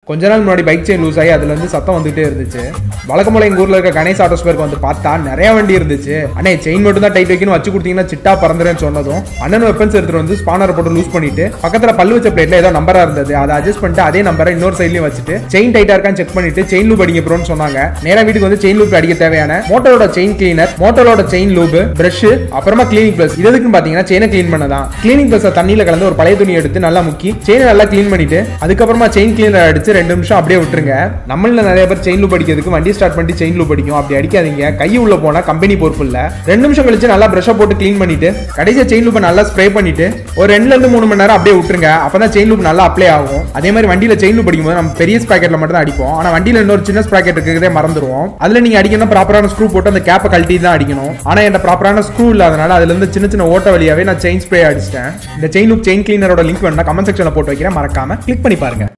கொஞ்ச நாள் முன்னாடி பைக் செயின் லூஸ் ஆகி அதுல இருந்து சத்தம் வந்துட்டே இருந்துச்சு வழக்கம் போல எங்க ஊர்ல இருக்க கணேஷ் ஆட்டோ ஸ்பேருக்கு வந்து பார்த்தா நிறைய வண்டி இருந்துச்சு அண்ணே செயின் மட்டும் தான் டைட் வைக்கணும் வச்சு கொடுத்தீங்கன்னா சிட்டா பறந்துறேன்னு சொன்னதும் அண்ணன் வெப்பன்ஸ் எடுத்துட்டு வந்து ஸ்பானரை போட்டு லூஸ் பண்ணிட்டு பக்கத்துல பல்லு வச்ச பிளேட்ல ஏதோ நம்பரா இருந்தது அதை அட்ஜஸ்ட் பண்ணிட்டு அதே நம்பரை இன்னொரு சைட்லயும் வச்சுட்டு செயின் டைட்டா இருக்கான்னு செக் பண்ணிட்டு செயின் லூப் அடிக்க ப்ரோன்னு சொன்னாங்க நேரா வீட்டுக்கு வந்து செயின் லூப் அடிக்க தேவையான மோட்டரோட செயின் கிளீனர் மோட்டரோட செயின் லூப் பிரஷ் அப்புறமா கிளீனிக் பிளஸ் இது எதுக்குன்னு பாத்தீங்கன்னா செயினை க்ளீன் பண்ணதான் கிளீனிக் பிளஸ் தண்ணியில கலந்து ஒரு பழைய துணி எடுத்து நல்லா முக்கி செயினை நல்லா க்ளீன் பண்ணிட்டு அதுக்கப்புறமா செயின் கிளீனர் அடிச்சு ரெண்டு நிமிஷம் அப்படியே விட்டுருங்க நம்மள நிறைய பேர் செயின் லூப் அடிக்கிறதுக்கு வண்டி ஸ்டார்ட் பண்ணி செயின் லூப் அடிக்கும் அப்படி அடிக்காதீங்க கை உள்ள போனா கம்பெனி பொறுப்பு இல்ல ரெண்டு நிமிஷம் கழிச்சு நல்லா பிரஷ் போட்டு க்ளீன் பண்ணிட்டு கடைசியா செயின் லூப்பை நல்லா ஸ்ப்ரே பண்ணிட்டு ஒரு ரெண்டுல இருந்து மூணு மணி நேரம் அப்படியே விட்டுருங்க அப்பதான் செயின் லூப் நல்லா அப்ளை ஆகும் அதே மாதிரி வண்டியில செயின் லூப் அடிக்கும் போது நம்ம பெரிய ஸ்பாக்கெட்ல மட்டும் தான் அடிப்போம் ஆனா வண்டியில இன்னொரு சின்ன ஸ்பாக்கெட் இருக்கிறதே மறந்துருவோம் அதுல நீங்க அடிக்கணும் ப்ராப்பரான ஸ்க்ரூ போட்டு அந்த கேப்பை கழட்டி தான் அடிக்கணும் ஆனா என்கிட்ட ப்ராப்பரான ஸ்க்ரூ இல்லாதனால அதுல இருந்து சின்ன சின்ன ஓட்ட வழியாவே நான் செயின் ஸ்ப்ரே அடிச்சிட்டேன் இந்த செயின் லூப் செயின் கிளீனரோட லிங்க் வேணா கமெண்ட் செக்ஷன்ல போட்டு வைக்கிறேன் மறக்காம கிளிக் பண்ணி பாருங்க